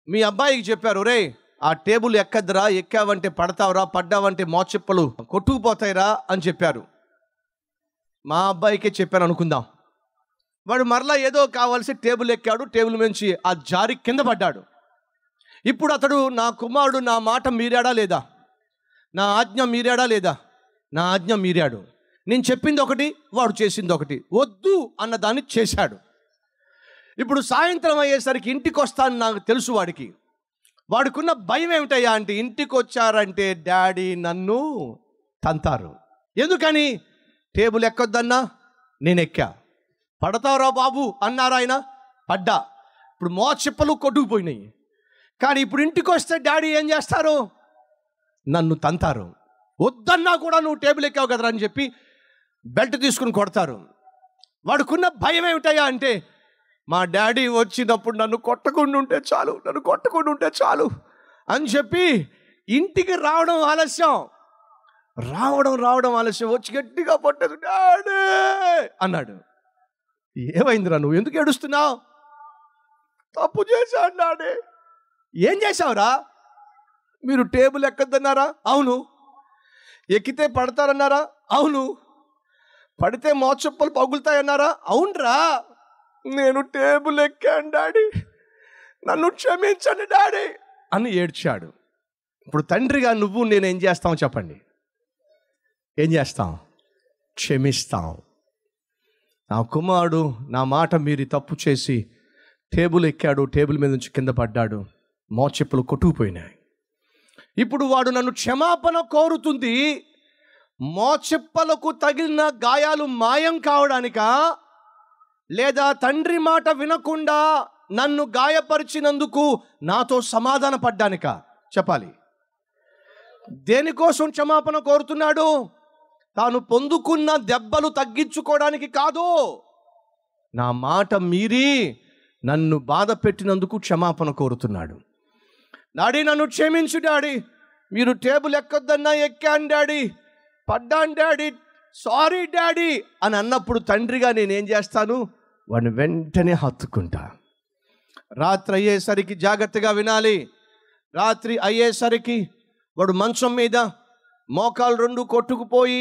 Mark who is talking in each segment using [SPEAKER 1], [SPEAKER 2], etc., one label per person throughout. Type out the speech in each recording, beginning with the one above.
[SPEAKER 1] మీ అబ్బాయికి చెప్పారు రే ఆ టేబుల్ ఎక్కద్దురా ఎక్కావంటే పడతావురా పడ్డావంటే మోచెప్పలు కొట్టుకుపోతాయిరా అని చెప్పారు మా అబ్బాయికే చెప్పాను అనుకుందాం వాడు మరలా ఏదో కావాల్సి టేబుల్ ఎక్కాడు టేబుల్ నుంచి ఆ జారి కింద పడ్డాడు ఇప్పుడు అతడు నా కుమారుడు నా మాట మీరాడా లేదా నా ఆజ్ఞ మీరాడా లేదా నా ఆజ్ఞ మీరాడు నేను చెప్పింది ఒకటి వాడు చేసింది ఒకటి వద్దు అన్న దాన్ని చేశాడు ఇప్పుడు సాయంత్రం అయ్యేసరికి ఇంటికి వస్తాను నాకు తెలుసు వాడికి వాడికున్న భయం ఏమిటయ్యా అంటే ఇంటికి వచ్చారంటే డాడీ నన్ను తంతారు ఎందుకని టేబుల్ ఎక్కొద్దన్నా నేను ఎక్కా పడతావురా బాబు అన్నారు ఆయన పడ్డా ఇప్పుడు మో చిప్పలు కొట్టుకుపోయినాయి కానీ ఇప్పుడు ఇంటికి వస్తే డాడీ ఏం చేస్తారు నన్ను తంతారు వద్దన్నా కూడా నువ్వు టేబుల్ ఎక్కావు కదరా అని చెప్పి బెల్ట్ తీసుకుని కొడతారు వాడుకున్న భయం ఏమిటయ్యా అంటే మా డాడీ వచ్చినప్పుడు నన్ను కొట్టకుండా ఉంటే చాలు నన్ను కొట్టకుండా ఉంటే చాలు అని చెప్పి ఇంటికి రావడం ఆలస్యం రావడం రావడం ఆలస్యం వచ్చి గట్టిగా పట్టదు డాడీ అన్నాడు ఏమైందిరా నువ్వు ఎందుకు ఏడుస్తున్నావు తప్పు చేశాను డాడీ ఏం చేశావురా మీరు టేబుల్ ఎక్కద్దన్నారా అవును ఎక్కితే పడతారన్నారా అవును పడితే మోచెప్పలు పగులుతాయన్నారా అవునరా నేను టేబుల్ ఎక్కాను డాడీ నన్ను క్షమించండి డాడీ అని ఏడ్చాడు ఇప్పుడు తండ్రిగా నువ్వు నేను ఏం చేస్తావు చెప్పండి ఏం చేస్తాం క్షమిస్తాం నా కుమారుడు నా మాట మీరి తప్పు చేసి టేబుల్ ఎక్కాడు టేబుల్ మీద నుంచి కింద పడ్డాడు మోచెప్పులు కొట్టుకుపోయినాయి ఇప్పుడు వాడు నన్ను క్షమాపణ కోరుతుంది మోచెప్పలకు తగిలిన గాయాలు మాయం కావడానికా లేదా తండ్రి మాట వినకుండా నన్ను గాయపరిచినందుకు నాతో సమాధాన పడ్డానికా చెప్పాలి దేనికోసం క్షమాపణ కోరుతున్నాడు తాను పొందుకున్న దెబ్బలు తగ్గించుకోవడానికి కాదు నా మాట మీరి నన్ను బాధ పెట్టినందుకు క్షమాపణ కోరుతున్నాడు డాడీ నన్ను క్షమించు డాడీ మీరు టేబుల్ ఎక్కొద్దన్నా ఎక్కాను డాడీ పడ్డాను డాడీ సారీ డాడీ అని అన్నప్పుడు తండ్రిగా నేనేం చేస్తాను వాడిని వెంటనే హత్తుకుంటా రాత్రి అయ్యేసరికి జాగ్రత్తగా వినాలి రాత్రి అయ్యేసరికి వాడు మంచం మీద మోకాలు రెండు కొట్టుకుపోయి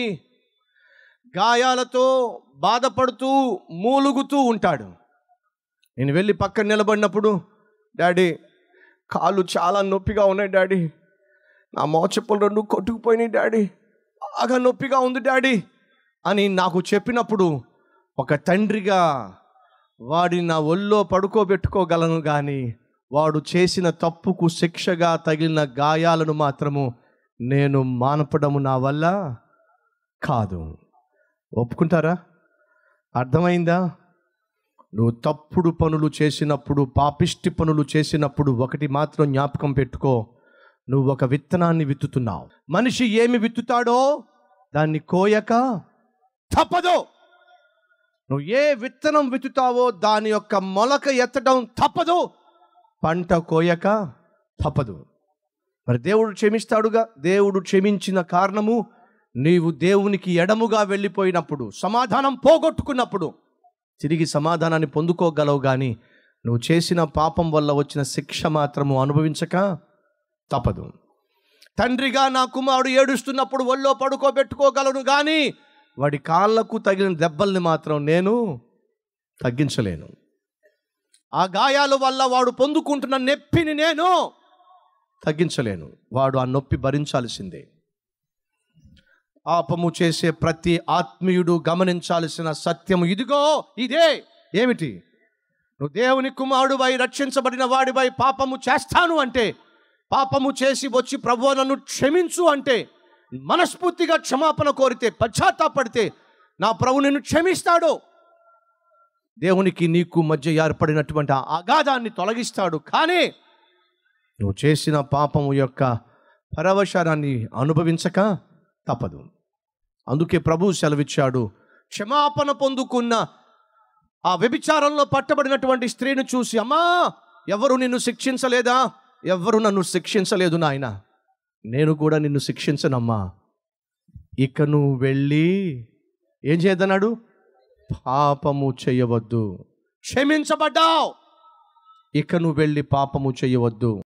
[SPEAKER 1] గాయాలతో బాధపడుతూ మూలుగుతూ ఉంటాడు నేను వెళ్ళి పక్కన నిలబడినప్పుడు డాడీ కాళ్ళు చాలా నొప్పిగా ఉన్నాయి డాడీ నా మోచెప్పులు రెండు కొట్టుకుపోయినాయి డాడీ బాగా నొప్పిగా ఉంది డాడీ అని నాకు చెప్పినప్పుడు ఒక తండ్రిగా వాడిని నా ఒళ్ళో పడుకోబెట్టుకోగలను కానీ వాడు చేసిన తప్పుకు శిక్షగా తగిలిన గాయాలను మాత్రము నేను మానపడము నా వల్ల కాదు ఒప్పుకుంటారా అర్థమైందా నువ్వు తప్పుడు పనులు చేసినప్పుడు పాపిష్టి పనులు చేసినప్పుడు ఒకటి మాత్రం జ్ఞాపకం పెట్టుకో నువ్వు ఒక విత్తనాన్ని విత్తుతున్నావు మనిషి ఏమి విత్తుతాడో దాన్ని కోయక తప్పదు నువ్వు ఏ విత్తనం విత్తుతావో దాని యొక్క మొలక ఎత్తడం తప్పదు పంట కోయక తప్పదు మరి దేవుడు క్షమిస్తాడుగా దేవుడు క్షమించిన కారణము నీవు దేవునికి ఎడముగా వెళ్ళిపోయినప్పుడు సమాధానం పోగొట్టుకున్నప్పుడు తిరిగి సమాధానాన్ని పొందుకోగలవు కానీ నువ్వు చేసిన పాపం వల్ల వచ్చిన శిక్ష మాత్రము అనుభవించక తప్పదు తండ్రిగా నా కుమారుడు ఏడుస్తున్నప్పుడు ఒళ్ళో పడుకోబెట్టుకోగలను కానీ వాడి కాళ్ళకు తగిలిన దెబ్బల్ని మాత్రం నేను తగ్గించలేను ఆ గాయాల వల్ల వాడు పొందుకుంటున్న నొప్పిని నేను తగ్గించలేను వాడు ఆ నొప్పి భరించాల్సిందే పాపము చేసే ప్రతి ఆత్మీయుడు గమనించాల్సిన సత్యము ఇదిగో ఇదే ఏమిటి నువ్వు దేవుని కుమారుడువై రక్షించబడిన వాడివై పాపము చేస్తాను అంటే పాపము చేసి వచ్చి ప్రభు నన్ను క్షమించు అంటే మనస్ఫూర్తిగా క్షమాపణ కోరితే పశ్చాత్తాపడితే నా ప్రభు నిన్ను క్షమిస్తాడు దేవునికి నీకు మధ్య ఏర్పడినటువంటి ఆ అగాధాన్ని తొలగిస్తాడు కానీ నువ్వు చేసిన పాపము యొక్క పరవశనాన్ని అనుభవించక తప్పదు అందుకే ప్రభు సెలవిచ్చాడు క్షమాపణ పొందుకున్న ఆ వ్యభిచారంలో పట్టబడినటువంటి స్త్రీని చూసి అమ్మా ఎవరు నిన్ను శిక్షించలేదా ఎవరు నన్ను శిక్షించలేదు నాయన నేను కూడా నిన్ను శిక్షించనమ్మా ఇక నువ్వు వెళ్ళి ఏం చేయదన్నాడు పాపము చేయవద్దు క్షమించబడ్డావు ఇక నువ్వు వెళ్ళి పాపము చేయవద్దు